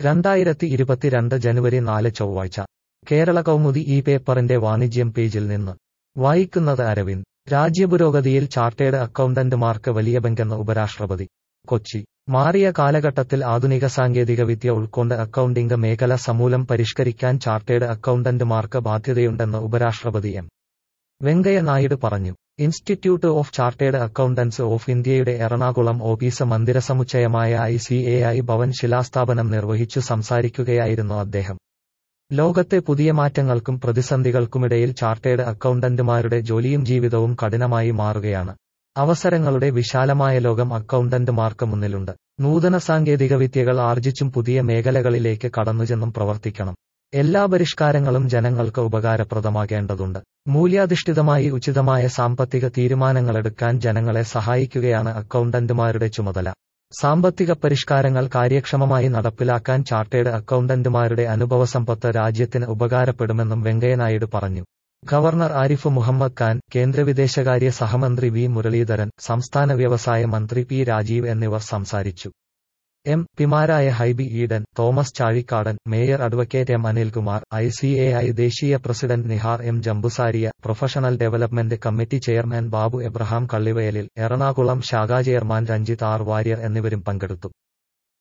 രണ്ടായിരത്തി ഇരുപത്തിരണ്ട് ജനുവരി നാല് ചൊവ്വാഴ്ച കേരള കൗമുദി ഈ പേപ്പറിന്റെ വാണിജ്യം പേജിൽ നിന്ന് വായിക്കുന്നത് അരവിന്ദ് രാജ്യപുരോഗതിയിൽ ചാർട്ടേഡ് അക്കൗണ്ടന്റുമാർക്ക് വലിയ പങ്കെന്ന് ഉപരാഷ്ട്രപതി കൊച്ചി മാറിയ കാലഘട്ടത്തിൽ ആധുനിക സാങ്കേതികവിദ്യ ഉൾക്കൊണ്ട് അക്കൗണ്ടിംഗ് മേഖല സമൂലം പരിഷ്കരിക്കാൻ ചാർട്ടേഡ് അക്കൗണ്ടന്റുമാർക്ക് ബാധ്യതയുണ്ടെന്ന് ഉപരാഷ്ട്രപതി എം വെങ്കയ്യ നായിഡു പറഞ്ഞു institute of chartered accountants of ഇന്ത്യയുടെ എറണാകുളം ഓഫീസ് മന്ദിരസമുച്ചയമായ I C A I Bhavan ശിലാസ്ഥാപനം നിർവഹിച്ചു സംസാരിക്കുകയായിരുന്നു അദ്ദേഹം ലോകത്തെ പുതിയ മാറ്റങ്ങൾക്കും പ്രതിസന്ധികൾക്കുമിടയിൽ ചാർട്ടേഡ് അക്കൗണ്ടന്റുമാരുടെ ജോലിയും ജീവിതവും കഠിനമായി മാറുകയാണ് അവസരങ്ങളുടെ വിശാലമായ ലോകം അക്കൗണ്ടന്റുമാർക്ക് മുന്നിലുണ്ട് നൂതന സാങ്കേതികവിദ്യകൾ ആർജിച്ചും പുതിയ മേഖലകളിലേക്ക് കടന്നുചെന്നും പ്രവർത്തിക്കണം എല്ലാ പരിഷ്കാരങ്ങളും ജനങ്ങൾക്ക് ഉപകാരപ്രദമാകേണ്ടതുണ്ട് മൂല്യാധിഷ്ഠിതമായി ഉചിതമായ സാമ്പത്തിക തീരുമാനങ്ങളെടുക്കാൻ ജനങ്ങളെ സഹായിക്കുകയാണ് അക്കൗണ്ടന്റുമാരുടെ ചുമതല സാമ്പത്തിക പരിഷ്കാരങ്ങൾ കാര്യക്ഷമമായി നടപ്പിലാക്കാൻ ചാർട്ടേഡ് അക്കൗണ്ടന്റുമാരുടെ അനുഭവസമ്പത്ത് രാജ്യത്തിന് ഉപകാരപ്പെടുമെന്നും വെങ്കയ്യനായിഡു പറഞ്ഞു ഗവർണർ ആരിഫ് മുഹമ്മദ് ഖാൻ കേന്ദ്ര വിദേശകാര്യ സഹമന്ത്രി വി മുരളീധരൻ സംസ്ഥാന വ്യവസായ മന്ത്രി പി രാജീവ് എന്നിവർ സംസാരിച്ചു എം പിമാരായ Hibi Eden Thomas Chazhikadan mayor advocate M Anilkumar I C A I ദേശീയ president Nihar M Jambusaria professional development committee chairman Babu Abraham Kallivayalil Ernakulam ശാഖാ ചെയർമാൻ രഞ്ജിത്ത് ആർ വാര്യർ എന്നിവരും പങ്കെടുത്തു